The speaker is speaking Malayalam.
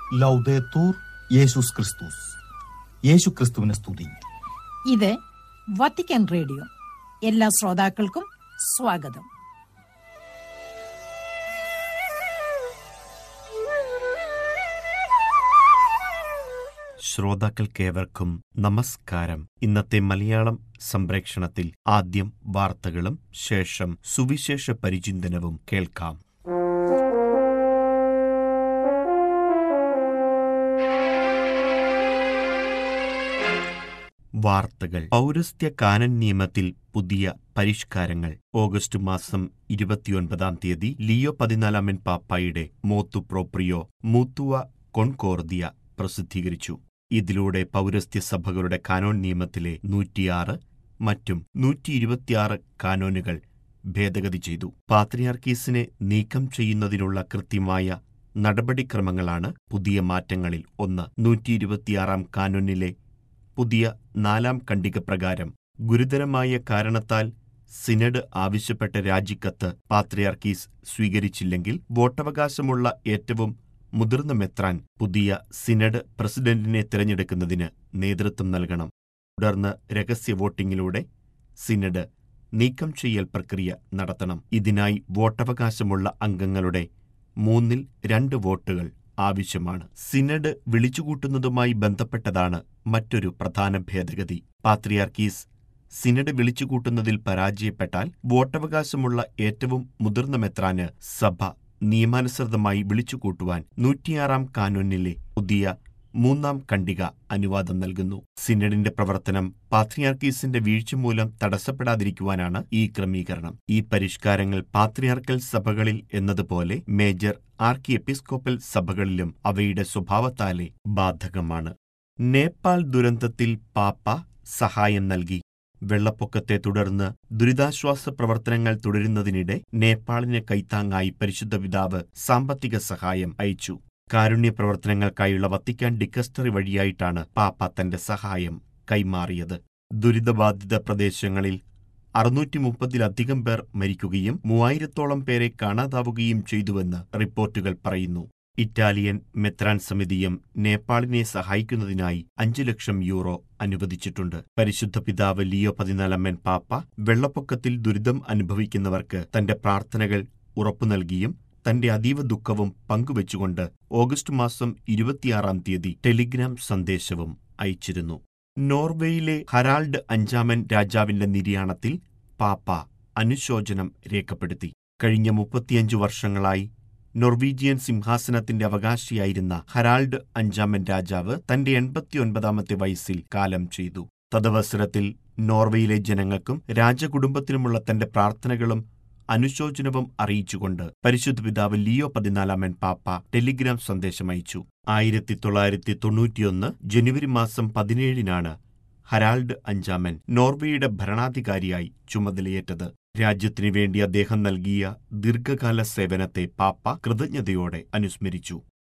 ലൗദേത്തൂർ യേശുസ് ക്രിസ്തുസ് യേശു ക്രിസ്തുവിനെ സ്തുതി ഇത് വത്തിക്കാൻ റേഡിയോ എല്ലാ ശ്രോതാക്കൾക്കും സ്വാഗതം ശ്രോതാക്കൾക്കേവർക്കും നമസ്കാരം ഇന്നത്തെ മലയാളം സംപ്രേക്ഷണത്തിൽ ആദ്യം വാർത്തകളും ശേഷം സുവിശേഷ പരിചിന്തനവും കേൾക്കാം വാർത്തകൾ പൗരസ്ത്യ കാനൻ നിയമത്തിൽ പുതിയ പരിഷ്കാരങ്ങൾ ഓഗസ്റ്റ് മാസം ഇരുപത്തിയൊൻപതാം തീയതി ലിയോ പതിനാലാമൻ പാപ്പായുടെ മോത്തു പ്രോപ്രിയോ മൂത്തുവ കൊൺകോർദിയ പ്രസിദ്ധീകരിച്ചു ഇതിലൂടെ പൗരസ്ത്യ സഭകളുടെ കാനോൻ നിയമത്തിലെ നൂറ്റിയാറ് മറ്റും നൂറ്റി ഇരുപത്തിയാറ് കാനോനുകൾ ഭേദഗതി ചെയ്തു പാത്രിയാർക്കീസിനെ നീക്കം ചെയ്യുന്നതിനുള്ള കൃത്യമായ നടപടിക്രമങ്ങളാണ് പുതിയ മാറ്റങ്ങളിൽ ഒന്ന് നൂറ്റി ഇരുപത്തിയാറാം കാനോനിലെ പുതിയ നാലാം ഖണ്ഡിക പ്രകാരം ഗുരുതരമായ കാരണത്താൽ സിനഡ് ആവശ്യപ്പെട്ട രാജിക്കത്ത് പാത്രിയാർക്കീസ് സ്വീകരിച്ചില്ലെങ്കിൽ വോട്ടവകാശമുള്ള ഏറ്റവും മുതിർന്ന മെത്രാൻ പുതിയ സിനഡ് പ്രസിഡന്റിനെ തിരഞ്ഞെടുക്കുന്നതിന് നേതൃത്വം നൽകണം തുടർന്ന് രഹസ്യ വോട്ടിംഗിലൂടെ സിനഡ് നീക്കം ചെയ്യൽ പ്രക്രിയ നടത്തണം ഇതിനായി വോട്ടവകാശമുള്ള അംഗങ്ങളുടെ മൂന്നിൽ രണ്ട് വോട്ടുകൾ ആവശ്യമാണ് സിനഡ് വിളിച്ചുകൂട്ടുന്നതുമായി ബന്ധപ്പെട്ടതാണ് മറ്റൊരു പ്രധാന ഭേദഗതി പാത്രിയാർക്കീസ് സിനഡ് വിളിച്ചുകൂട്ടുന്നതിൽ പരാജയപ്പെട്ടാൽ വോട്ടവകാശമുള്ള ഏറ്റവും മുതിർന്ന മെത്രാന് സഭ നിയമാനുസൃതമായി വിളിച്ചുകൂട്ടുവാൻ നൂറ്റിയാറാം കാനൂനിലെ പുതിയ മൂന്നാം ഖണ്ഡിക അനുവാദം നൽകുന്നു സിനഡിന്റെ പ്രവർത്തനം പാത്രിയാർക്കീസിന്റെ വീഴ്ച മൂലം തടസ്സപ്പെടാതിരിക്കുവാനാണ് ഈ ക്രമീകരണം ഈ പരിഷ്കാരങ്ങൾ പാത്രിയാർക്കൽ സഭകളിൽ എന്നതുപോലെ മേജർ ആർക്കി എപ്പിസ്കോപ്പൽ സഭകളിലും അവയുടെ സ്വഭാവത്താലെ ബാധകമാണ് നേപ്പാൾ ദുരന്തത്തിൽ പാപ്പ സഹായം നൽകി വെള്ളപ്പൊക്കത്തെ തുടർന്ന് ദുരിതാശ്വാസ പ്രവർത്തനങ്ങൾ തുടരുന്നതിനിടെ നേപ്പാളിന് കൈത്താങ്ങായി പരിശുദ്ധ പിതാവ് സാമ്പത്തിക സഹായം അയച്ചു കാരുണ്യ പ്രവർത്തനങ്ങൾക്കായുള്ള വത്തിക്കാൻ ഡിക്കസ്റ്ററി വഴിയായിട്ടാണ് പാപ്പ തന്റെ സഹായം കൈമാറിയത് ദുരിതബാധിത പ്രദേശങ്ങളിൽ അറുന്നൂറ്റി മുപ്പതിലധികം പേർ മരിക്കുകയും മൂവായിരത്തോളം പേരെ കാണാതാവുകയും ചെയ്തുവെന്ന് റിപ്പോർട്ടുകൾ പറയുന്നു ഇറ്റാലിയൻ മെത്രാൻ സമിതിയും നേപ്പാളിനെ സഹായിക്കുന്നതിനായി അഞ്ചു ലക്ഷം യൂറോ അനുവദിച്ചിട്ടുണ്ട് പരിശുദ്ധ പിതാവ് ലിയോ പതിനാലമ്മൻ പാപ്പ വെള്ളപ്പൊക്കത്തിൽ ദുരിതം അനുഭവിക്കുന്നവർക്ക് തന്റെ പ്രാർത്ഥനകൾ ഉറപ്പു നൽകിയും തന്റെ അതീവ ദുഃഖവും പങ്കുവച്ചുകൊണ്ട് ഓഗസ്റ്റ് മാസം ഇരുപത്തിയാറാം തീയതി ടെലിഗ്രാം സന്ദേശവും അയച്ചിരുന്നു നോർവേയിലെ ഹരാൾഡ് അഞ്ചാമൻ രാജാവിന്റെ നിര്യാണത്തിൽ പാപ്പ അനുശോചനം രേഖപ്പെടുത്തി കഴിഞ്ഞ മുപ്പത്തിയഞ്ചു വർഷങ്ങളായി നൊർവീജിയൻ സിംഹാസനത്തിന്റെ അവകാശിയായിരുന്ന ഹരാൾഡ് അഞ്ചാമൻ രാജാവ് തന്റെ എൺപത്തിയൊൻപതാമത്തെ വയസ്സിൽ കാലം ചെയ്തു തദവസരത്തിൽ നോർവേയിലെ ജനങ്ങൾക്കും രാജകുടുംബത്തിനുമുള്ള തന്റെ പ്രാർത്ഥനകളും അനുശോചനവും അറിയിച്ചുകൊണ്ട് പരിശുദ്ധ പിതാവ് ലിയോ പതിനാലാമൻ പാപ്പ ടെലിഗ്രാം സന്ദേശമയച്ചു ആയിരത്തി തൊള്ളായിരത്തി തൊണ്ണൂറ്റിയൊന്ന് ജനുവരി മാസം പതിനേഴിനാണ് ഹരാൾഡ് അഞ്ചാമൻ നോർവേയുടെ ഭരണാധികാരിയായി ചുമതലയേറ്റത് രാജ്യത്തിനു വേണ്ടി അദ്ദേഹം നൽകിയ ദീർഘകാല സേവനത്തെ പാപ്പ കൃതജ്ഞതയോടെ അനുസ്മരിച്ചു